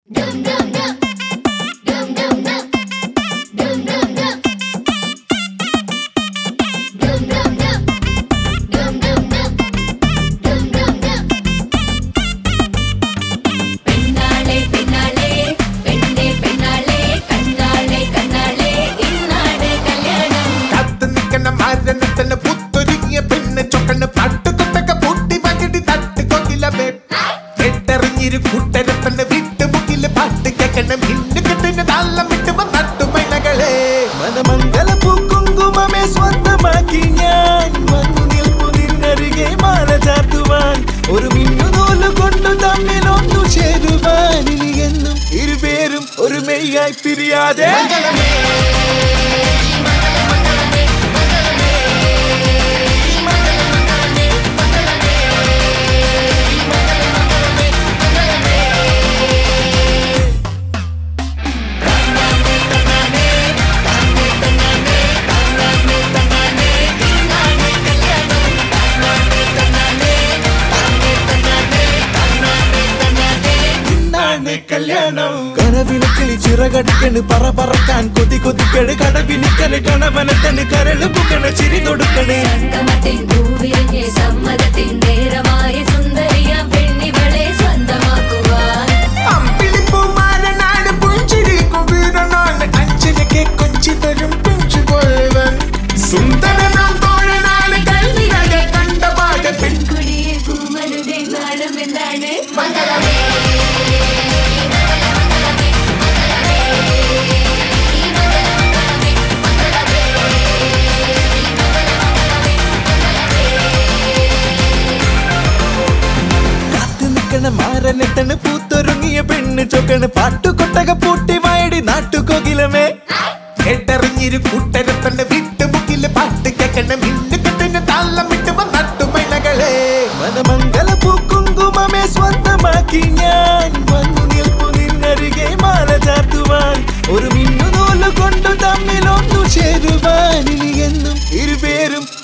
പെണ്ണാളെ പെണ്ണാളെ പെണ്ണെ പെണ്ണാളെ കണ്ണാളെ കണ്ണാളെ ഇന്നാണ് കല്യാണം കാത്തു നിൽക്കണ മരണത്തിന് പുത്തൊരുങ്ങിയ പെണ്ണ് ചൊക്കണ് പട്ടുകൊട്ടൊക്കെ പൊട്ടി പകിടി തട്ട് കൊക്കിലമേ കെട്ടറിഞ്ഞിരു കൂട്ടരപ്പന്നെ വിട്ടുമുക്കില് പാട്ട് കേൾക്കണം ഇന്ന് കെട്ടിന് താളം വിട്ട് വന്നട്ടു മൈനകളെ മനമംഗല പൂക്കുങ്കുമമേ സ്വന്തമാക്കി ഞാൻ വന്നു നിൽപ്പു നിന്നരികെ മാല ചാർത്തുവാൻ ഒരു മിന്നുനൂല് കൊണ്ടു തമ്മിൽ ഒന്നു ചേരുവാൻ ഇനി എന്നും ഇരുപേരും ഒരു മെയ്യായി പിരിയാതെ ഇന്നാണ് കല്യാണം കനവിന് കിളി ചിറകടിക്കണ് പറ പറക്കാൻ കൊതി കൊതിക്കണ് കടവിനിക്കല് കണവനത്തന് കരള് പുകണ ചിരി കൊടുക്കണേ സംഗമത്തിൻ പൂവിരിഞ്ഞ് സമ്മതത്തിൻ നേരമായ സുന്ദരിയ പെണ്ണിവളെ സ്വന്തമാക്കുവാൻ അമ്പിളിപ്പൂമാരനാണ് പുഞ്ചിരി കുബീരനാണ് അഞ്ചരക്കെ കൊഞ്ചി തരും പിഞ്ചു കൊള്ളവൻ സുന്ദരനാം തോഴനാണ് കൽവിരകെ കണ്ടപാട് പെൺ കുടിയെ പൂമരുടെ നാണം എന്താണ് കാത്തു നിൽക്കണ മാരനെട്ടണ് പൂത്തൊരുങ്ങിയ പെണ്ണ് ചൊക്കണ് പാട്ടുകൊട്ടക പൂട്ടി വായടി നാട്ടുകൊകിലമേ കേട്ടറിഞ്ഞിരു കൂട്ടരപ്പന്നെ വിട്ടുമുക്കില് പാട്ട് കേൾക്കണം ഇന്ന് കെട്ടിന് താളം വിട്ട് വന്നട്ടു മൈനകളെ മനമംഗല പൂക്കുങ്കുമമേ സ്വന്തമാക്കി ഞാൻ വന്നു നിൽപ്പു നിന്നരികെ മാല ചാർത്തുവാൻ ഒരു മിന്നുനൂല് കൊണ്ടു തമ്മിൽ ഒന്നു ചേരുവാൻ ഇനി എന്നും ഇരുപേരും